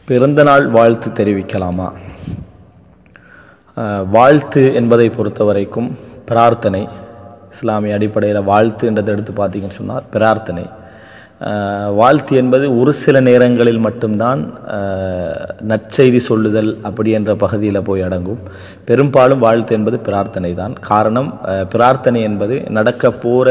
பிறந்தநாள் வாழ்த்து தெரிவிக்கலாமா அஹ், வாழ்த்து என்பதை பொறுத்த வரைக்கும் பிரார்த்தனை இஸ்லாமிய அடிப்படையில் வாழ்த்து என்றதை எடுத்து பார்த்தீங்கன்னு சொன்னால் பிரார்த்தனை அஹ், வாழ்த்து என்பது ஒரு சில நேரங்களில் மட்டும்தான் அஹ், நற்செய்தி சொல்லுதல் அப்படி என்ற பகுதியில் போய் அடங்கும் பெரும்பாலும் வாழ்த்து என்பது பிரார்த்தனை தான் காரணம் அஹ், பிரார்த்தனை என்பது நடக்க போகிற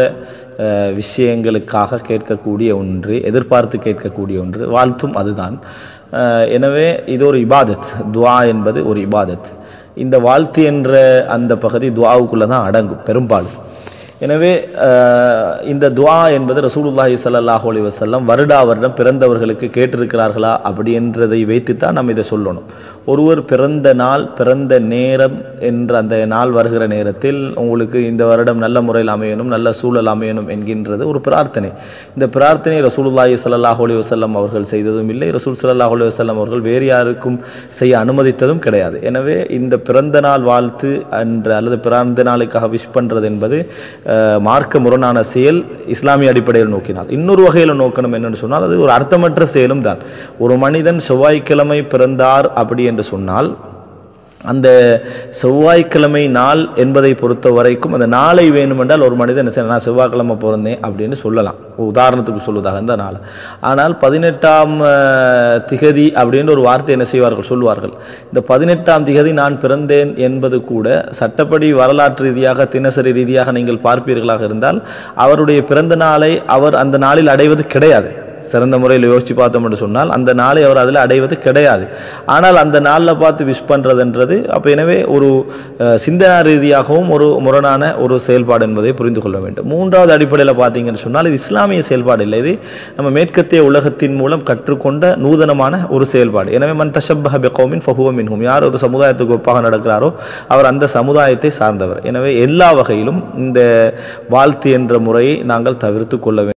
விஷயங்களுக்காக கேட்கக்கூடிய ஒன்று எதிர்பார்த்து கேட்கக்கூடிய ஒன்று வாழ்த்தும் அதுதான் அஹ், எனவே இது ஒரு இபாதத் துவா என்பது ஒரு இபாதத் இந்த வாழ்த்து என்ற அந்த பகுதி துவாவுக்குள்ளே தான் அடங்கும் பெரும்பாலும் எனவே அஹ், இந்த துவா என்பது ரசூலுல்லாஹி ஸல்லல்லாஹு அலைஹி வஸல்லம் வருடா வருடம் பிறந்தவர்களுக்கு கேட்டிருக்கிறார்களா அப்படி என்றதை வைத்து தான் நம்ம இதை சொல்லணும் ஒருவர் பிறந்த நாள் பிறந்த நேரம் என்ற அந்த நாள் வருகிற நேரத்தில் உங்களுக்கு இந்த வருடம் நல்ல முறையில் அமையணும் நல்ல சூழல் அமையணும் என்கின்றது ஒரு பிரார்த்தனை இந்த பிரார்த்தனை ரசூலுல்லாஹி ஸல்லல்லாஹு அலைஹி வஸல்லம் அவர்கள் செய்ததும் இல்லை ரசூல் ஸல்லல்லாஹு அலைஹி வஸல்லம் அவர்கள் வேறு யாருக்கும் செய்ய அனுமதித்ததும் கிடையாது எனவே இந்த பிறந்த நாள் வாழ்த்து என்ற அல்லது பிறந்த நாளுக்காக விஷ் பண்ணுறது என்பது அஹ், மார்க்க முரணான செயல் இஸ்லாமிய அடிப்படையில் நோக்கினால் இன்னொரு வகையில் நோக்கணும் என்னன்னு சொன்னால் அது ஒரு அர்த்தமற்ற செயலும் தான் ஒரு மனிதன் செவ்வாய்க்கிழமை பிறந்தார் அப்படி என்று சொன்னால் அந்த செவ்வாய்க்கிழமை நாள் என்பதை பொறுத்த வரைக்கும் அந்த நாளை வேணுமென்றால் ஒரு மனிதன் என்ன செய்யலாம், நான் செவ்வாய்க்கிழமை பிறந்தேன் அப்படின்னு சொல்லலாம் உதாரணத்துக்கு சொல்வதாக இந்த நாள் ஆனால் பதினெட்டாம் அஹ், திகதி அப்படின்னு ஒரு வார்த்தை என்ன செய்வார்கள் சொல்வார்கள் இந்த பதினெட்டாம் திகதி நான் பிறந்தேன் என்பது கூட சட்டப்படி வரலாற்று ரீதியாக தினசரி ரீதியாக நீங்கள் பார்ப்பீர்களாக இருந்தால் அவருடைய பிறந்த நாளை அவர் அந்த நாளில் அடைவது கிடையாது சிறந்த முறையில் யோசித்து பார்த்தோம் என்று சொன்னால் அந்த நாளை அவர் அதில் அடைவது கிடையாது ஆனால் அந்த நாளில் பார்த்து விஷ் பண்ணுறதுன்றது அப்போ எனவே ஒரு அஹ், சிந்தனா ரீதியாகவும் ஒரு முரணான ஒரு செயல்பாடு என்பதை புரிந்து கொள்ள வேண்டும் மூன்றாவது அடிப்படையில் பார்த்தீங்கன்னு சொன்னால் இது இஸ்லாமிய செயல்பாடு இல்லை இது நம்ம மேற்கத்திய உலகத்தின் மூலம் கற்றுக்கொண்ட நூதனமான ஒரு செயல்பாடு எனவே மன் தஷப்பஹ பிகௌமின் ஃபஹுவ மின்ஹும் யார் ஒரு சமுதாயத்துக்கு ஒப்பாக நடக்கிறாரோ அவர் அந்த சமுதாயத்தை சார்ந்தவர் எனவே எல்லா வகையிலும் இந்த வாழ்த்து என்ற முறையை நாங்கள் தவிர்த்து கொள்ள வேண்டும்